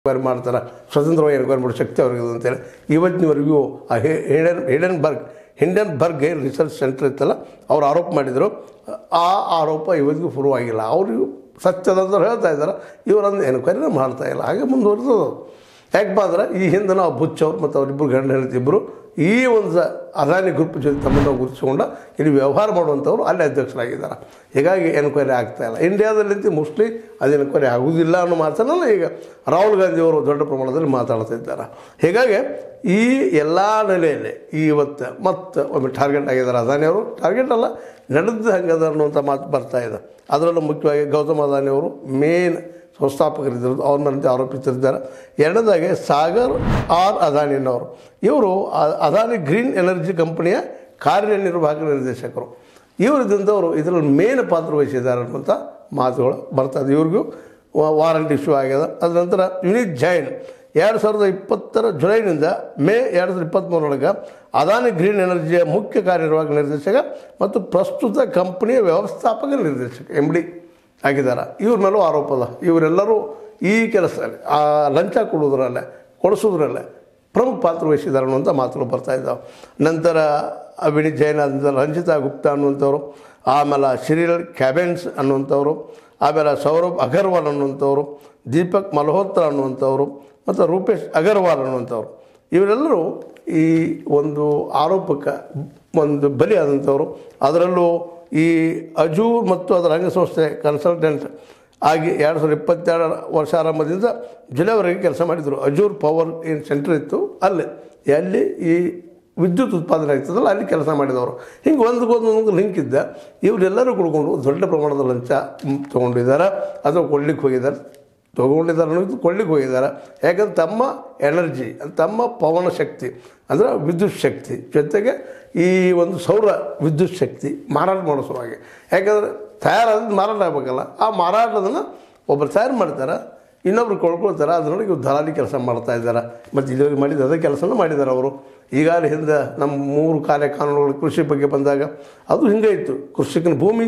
enquiry ಮಾಡ್ತಾರೆ ಸ್ವತಂತ್ರವಾಗಿ enquiry ಮಾಡೋ ಶಕ್ತಿ ಅವ್ರಿಗೆ ಇದೆ ಅಂತೇಳಿ ಇವತ್ತಿನವರೆಗೂ ಆ ಹೆ- ಹೇಡನ್ ಹೇಡನ್ಬರ್ಗ್ ಹಿಂಡನ್ಬರ್ಗ್ ಏನು ರಿಸರ್ಚ್ ಸೆಂಟರ್ ಇತ್ತಲ್ಲ ಅವ್ರು ಆರೋಪ ಮಾಡಿದರು ಆ ಆರೋಪ ಇವತ್ತಿಗೂ ಪ್ರೂವ್ ಆಗಿಲ್ಲ ಅವರು ಸತ್ಯದಂದ್ರೆ ಹೇಳ್ತಾ ಇದ್ದಾರೆ ಇವರನ್ನು ಎನ್ಕ್ವೈರಿನ ಮಾಡ್ತಾ ಇಲ್ಲ ಹಾಗೆ ಮುಂದುವರೆದದು ಯಾಕಪ್ಪ ಅಂದ್ರೆ ಈ ಹಿಂದೆ ನಾವು ಬುಚ್ಚವ್ರು ಮತ್ತು ಅವರಿಬ್ಬರು ಗಂಡ ಹೆಂಡತಿಬ್ಬರು ಈ ಒಂದು ಅದಾನಿ ಗ್ರೂಪ್ ಜೊತೆ ತಮ್ಮನ್ನು ಗುರುತಿಸಿಕೊಂಡ ಇಲ್ಲಿ ವ್ಯವಹಾರ ಮಾಡುವಂಥವ್ರು ಅಲ್ಲಿ ಅಧ್ಯಕ್ಷರಾಗಿದ್ದಾರೆ ಹೀಗಾಗಿ ಎನ್ಕ್ವೈರಿ ಆಗ್ತಾ ಇಲ್ಲ ಇಂಡಿಯಾದಲ್ಲಿ ಮೋಸ್ಟ್ಲಿ ಅದು ಎನ್ಕ್ವೈರಿ ಆಗುವುದಿಲ್ಲ ಅನ್ನೋ ಮಾತನ್ನೆಲ್ಲ ಈಗ ರಾಹುಲ್ ಗಾಂಧಿ ಅವರು ದೊಡ್ಡ ಪ್ರಮಾಣದಲ್ಲಿ ಮಾತಾಡ್ತಾ ಇದ್ದಾರೆ ಹೀಗಾಗಿ ಈ ಎಲ್ಲ ನೆಲೆಯಲ್ಲಿ ಈ ಇವತ್ತು ಮತ್ತೆ ಒಮ್ಮೆ ಟಾರ್ಗೆಟ್ ಆಗಿದ್ದಾರೆ ಅದಾನಿ ಅವರು ಟಾರ್ಗೆಟ್ ಅಲ್ಲ ನಡೆದ ಹಂಗದ ಅನ್ನುವಂಥ ಮಾತು ಬರ್ತಾ ಇದೆ ಅದರಲ್ಲೂ ಮುಖ್ಯವಾಗಿ ಗೌತಮ್ ಅದಾನಿ ಅವರು ಮೇನ್ ಸಂಸ್ಥಾಪಕರಿದ್ದರು ಅವ್ರ ಮೇಲೆ ಆರೋಪಿಸಿದ್ದಾರೆ ಎರಡನೇದಾಗಿ ಸಾಗರ್ ಆರ್ ಅದಾನಿನವರು ಇವರು ಅ- ಅದಾನಿ ಗ್ರೀನ್ ಎನರ್ಜಿ ಕಂಪನಿಯ ಕಾರ್ಯನಿರ್ವಾಹಕ ನಿರ್ದೇಶಕರು ಇವರಿದ್ದಂಥವರು ಇದರಲ್ಲಿ ಮೇನ್ ಪಾತ್ರ ವಹಿಸಿದ್ದಾರೆ ಅನ್ನುವಂಥ ಮಾತುಗಳು ಬರ್ತದೆ ಇವ್ರಿಗೂ ವಾರಂಟ್ ಇಶ್ಯೂ ಆಗ್ಯದ ಅದ ನಂತರ ವಿನೀತ್ ಜೈನ್ ಎರಡು ಸಾವಿರದ ಇಪ್ಪತ್ತರ ಜುಲೈನಿಂದ ಮೇ ಎರಡು ಸಾವಿರದ ಇಪ್ಪತ್ತ್ಮೂರರೊಳಗೆ ಅದಾನಿ ಗ್ರೀನ್ ಎನರ್ಜಿಯ ಮುಖ್ಯ ಕಾರ್ಯನಿರ್ವಾಹಕ ನಿರ್ದೇಶಕ ಮತ್ತು ಪ್ರಸ್ತುತ ಕಂಪನಿಯ ವ್ಯವಸ್ಥಾಪಕ ನಿರ್ದೇಶಕ ಎಮ್ ಡಿ ಆಗಿದ್ದಾರೆ ಇವ್ರ ಮೇಲೂ ಆರೋಪ ಅದ ಇವರೆಲ್ಲರೂ ಈ ಕೆಲಸದಲ್ಲಿ ಆ ಲಂಚ ಕೊಡೋದ್ರಲ್ಲೇ ಕೊಡಿಸೋದ್ರಲ್ಲೇ ಪ್ರಮುಖ ಪಾತ್ರ ವಹಿಸಿದ್ದಾರೆ ಅನ್ನುವಂಥ ಮಾತುಗಳು ಬರ್ತಾ ಇದ್ದಾವೆ ನಂತರ ವಿನೀತ್ ಜೈನ್ ಆದ ರಂಜಿತಾ ಗುಪ್ತಾ ಅನ್ನುವಂಥವ್ರು ಆಮೇಲೆ ಶಿರಿಲ್ ಕ್ಯಾಬೆನ್ಸ್ ಅನ್ನುವಂಥವ್ರು ಆಮೇಲೆ ಸೌರಭ್ ಅಗರ್ವಾಲ್ ಅನ್ನುವಂಥವ್ರು ದೀಪಕ್ ಮಲ್ಹೋತ್ರಾ ಅನ್ನುವಂಥವ್ರು ಮತ್ತು ರೂಪೇಶ್ ಅಗರ್ವಾಲ್ ಅನ್ನುವಂಥವ್ರು ಇವರೆಲ್ಲರೂ ಈ ಒಂದು ಆರೋಪಕ್ಕೆ ಒಂದು ಬಲಿ ಆದಂಥವ್ರು ಅದರಲ್ಲೂ ಈ ಅಜೂರ್ ಮತ್ತು ಅದರ ಅಂಗಸಂಸ್ಥೆ ಕನ್ಸಲ್ಟೆಂಟ್ ಆಗಿ ಎರಡು ಸಾವಿರದ ಇಪ್ಪತ್ತೆರಡರ ವರ್ಷ ಆರಂಭದಿಂದ ಜುಲೈವರೆಗೆ ಕೆಲಸ ಮಾಡಿದರು ಅಜೂರ್ ಪವರ್ ಏನು ಸೆಂಟರ್ ಇತ್ತು ಅಲ್ಲಿ ಎಲ್ಲಿ ಈ ವಿದ್ಯುತ್ ಉತ್ಪಾದನೆ ಆಗ್ತದಲ್ಲ ಅಲ್ಲಿ ಕೆಲಸ ಮಾಡಿದವರು ಹಿಂಗೆ ಒಂದಕ್ಕೊಂದೊಂದು ಲಿಂಕ್ ಇದ್ದ ಇವರೆಲ್ಲರೂ ಕುಡ್ಕೊಂಡು ದೊಡ್ಡ ಪ್ರಮಾಣದ ಲಂಚ ಮ್, ತೊಗೊಂಡಿದ್ದಾರೆ ಅಥವಾ ಕೊಡ್ಲಿಕ್ಕೆ ಹೋಗಿದ್ದಾರೆ ತೊಗೊಂಡಿದ್ದಾರೆ ಅನ್ನೋದು ಕೊಳ್ಳಿಕ್ಕೆ ಹೋಗಿದ್ದಾರೆ ಯಾಕಂದ್ರೆ ತಮ್ಮ ಎನರ್ಜಿ ತಮ್ಮ ಪವನ ಶಕ್ತಿ ಅಂದರೆ ವಿದ್ಯುತ್ ಶಕ್ತಿ ಜೊತೆಗೆ ಈ ಒಂದು ಸೌರ ವಿದ್ಯುತ್ ಶಕ್ತಿ ಮಾರಾಟ ಮಾಡೋ ಸಲುವಾಗಿ ಯಾಕಂದರೆ ತಯಾರಾದ ಮಾರಾಟ ಆಗಬೇಕಲ್ಲ ಆ ಮಾರಾಟದನ್ನು ಒಬ್ಬರು ತಯಾರು ಮಾಡ್ತಾರೆ ಇನ್ನೊಬ್ರು ಕೊಳ್ಕೊಳ್ತಾರೆ ಅದರೊಳಗೆ ಇವ್ರು ದಲಾಲಿ ಕೆಲಸ ಮಾಡ್ತಾ ಇದ್ದಾರೆ ಮತ್ತು ಇದುವರೆಗೆ ಮಾಡಿದ ಅದೇ ಕೆಲಸನೂ ಮಾಡಿದ್ದಾರೆ ಅವರು ಈಗಾಗಲೇ ಹಿಂದೆ ನಮ್ಮ ಮೂರು ಕಾರ್ಯ ಕಾನೂನುಗಳು ಕೃಷಿ ಬಗ್ಗೆ ಬಂದಾಗ ಅದು ಹಿಂಗೆ ಇತ್ತು ಕೃಷಿಕನ ಭೂಮಿ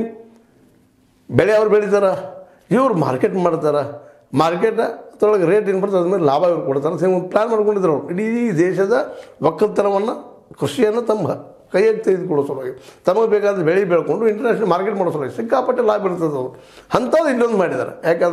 ಬೆಳೆ ಅವ್ರು ಬೆಳಿತಾರೆ ಇವ್ರು ಮಾರ್ಕೆಟ್ ಮಾಡ್ತಾರೆ ಮಾರ್ಕೆಟ್ ಅದರೊಳಗೆ ರೇಟ್ ಏನು ಬರ್ತದೆ ಅದ್ಮೇಲೆ ಲಾಭ ಇವ್ರು ಕೊಡ್ತಾರೆ ಸೇಮ್ ಒಂದು ಪ್ಲ್ಯಾನ್ ಮಾಡ್ಕೊಂಡಿದ್ರು ಅವ್ರು ಇಡೀ ದೇಶದ ಒಕ್ಕಲ್ತನವನ್ನು ಕೃಷಿಯನ್ನು ತಮ್ಮ ಕೈಯಾಗಿ ತೆಗೆದುಕೊಳ್ಳೋ ಸಲುವಾಗಿ ತಮಗೆ ಬೇಕಾದ ಬೆಳೆ ಬೆಳ್ಕೊಂಡು ಇಂಟರ್ನ್ಯಾಷನಲ್ ಮಾರ್ಕೆಟ್ ಮಾಡೋ ಸಲುವಾಗಿ ಸಿಕ್ಕಾಪಟ್ಟೆ ಲಾಭ ಇರ್ತದೆ ಅವರು ಅಂಥದ್ದು ಇಲ್ಲೊಂದು ಮಾಡಿದ್ದಾರೆ ಯಾಕಂದ್ರೆ